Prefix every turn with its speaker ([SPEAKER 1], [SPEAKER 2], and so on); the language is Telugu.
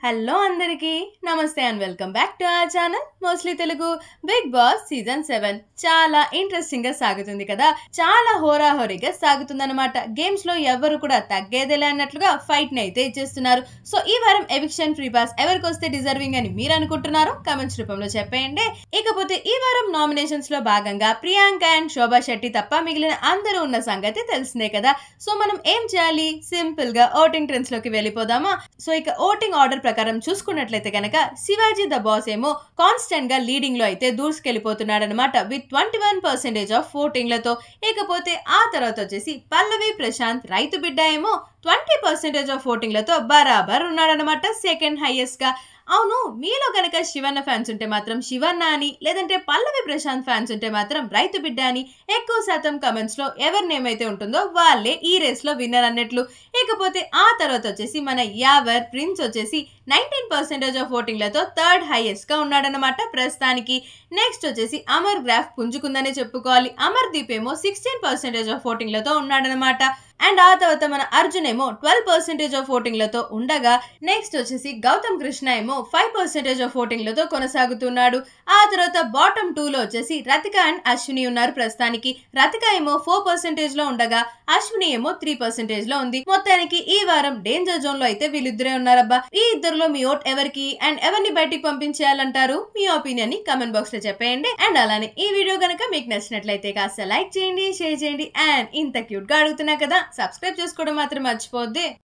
[SPEAKER 1] హలో అందరికీ నమస్తే and welcome back to our channel mostly Telugu Bigg Boss season seven చాలా ఇంట్రెస్టింగ్ గా సాగుతుంది కదా చాలా హోరాహోరీగా సాగుతుందన్నమాట గేమ్స్ లో ఎవరు కూడా తగ్గేదేలే అన్నట్లుగా ఫైట్ ని అయితే ఇచ్చేస్తున్నారు సో ఈ వారం ఎవిక్షన్ ఫ్రీ పాస్ ఎవరికి వస్తే డిజర్వింగ్ అని మీరు అనుకుంటున్నారో కమెంట్స్ రూపంలో చెప్పేయండి ఇకపోతే ఈ వారం నామినేషన్స్ లో భాగంగా ప్రియాంక అండ్ శోభా శెట్టి తప్ప మిగిలిన అందరూ ఉన్న సంగతి తెలిసిందే కదా సో మనం ఏం చేయాలి సింపుల్ గా ఓటింగ్ ట్రెండ్స్ లోకి వెళ్ళిపోదామా సో ఇక ఓటింగ్ ఆర్డర్ ప్రకారం చూసుకున్నట్లయితే కనుక శివాజీ ద బాస్ ఏమో కాన్స్టెంట్ గా లీడింగ్ లో అయితే దూసుకెళ్లిపోతున్నాడు అనమాట with twenty one percentage of ఓటింగ్లతో ఇకపోతే ఆ తర్వాత వచ్చేసి పల్లవి ప్రశాంత్ రైతు బిడ్డ ఏమో ట్వంటీ పర్సెంటేజ్ ఆఫ్ ఓటింగ్లతో బరాబర్ ఉన్నాడనమాట సెకండ్ హైయెస్ట్ గా అవును మీలో కనుక శివన్న ఫ్యాన్స్ ఉంటే మాత్రం శివన్న అని లేదంటే పల్లవి ప్రశాంత్ ఫ్యాన్స్ ఉంటే మాత్రం రైతు బిడ్డ అని ఎక్కువ శాతం కమెంట్స్ లో ఎవరి నేమ్ అయితే ఉంటుందో వాళ్ళే ఈ రేస్ లో విన్నర్ అన్నట్లు ఇకపోతే ఆ తర్వాత వచ్చేసి మన యావర్ ప్రిన్స్ వచ్చేసి నైన్టీన్ పర్సెంటేజ్ ఆఫ్ ఓటింగ్లతో థర్డ్ హైయెస్ట్ గా ఉన్నాడనమాట ప్రస్తుతానికి నెక్స్ట్ వచ్చేసి అమర్ గ్రాఫ్ పుంజుకుందనే చెప్పుకోవాలి అమర్ దీప్ ఏమో సిక్స్టీన్ పర్సెంటేజ్ ఆఫ్ ఓటింగ్లతో ఉన్నాడనమాట అండ్ ఆ తర్వాత మన అర్జున్ ఏమో ట్వెల్వ్ పర్సెంటేజ్ ఆఫ్ ఓటింగ్లతో ఉండగా నెక్స్ట్ వచ్చేసి గౌతమ్ కృష్ణ ఏమో ఫైవ్ పర్సెంటేజ్ ఆఫ్ ఓటింగ్లతో కొనసాగుతున్నాడు ఆ తర్వాత బాటమ్ టూ లో వచ్చేసి రతిక అండ్ అశ్విని ఉన్నారు ప్రస్తుతానికి రతిక ఏమో ఫోర్ పర్సెంటేజ్ లో ఉండగా అశ్విని ఏమో త్రీ పర్సెంటేజ్ లో ఉంది మొత్తానికి ఈ వారం డేంజర్ జోన్ లో అయితే వీళ్ళిద్దరే ఉన్నారబ్బా ఈ ఇద్దరులో మీ ఓట్ ఎవరికి అండ్ ఎవరిని బయటికి పంపించేయాలంటారు మీ ఒపీనియన్ ని కమెంట్ బాక్స్ లో చెప్పేయండి అండ్ అలానే ఈ వీడియో కనుక మీకు నచ్చినట్లయితే కాస్త లైక్ చేయండి షేర్ చేయండి అండ్ ఇంత క్యూట్ గా అడుగుతున్నా కదా సబ్స్క్రైబ్ చేసుకోవడం మాత్రం మర్చిపోద్ది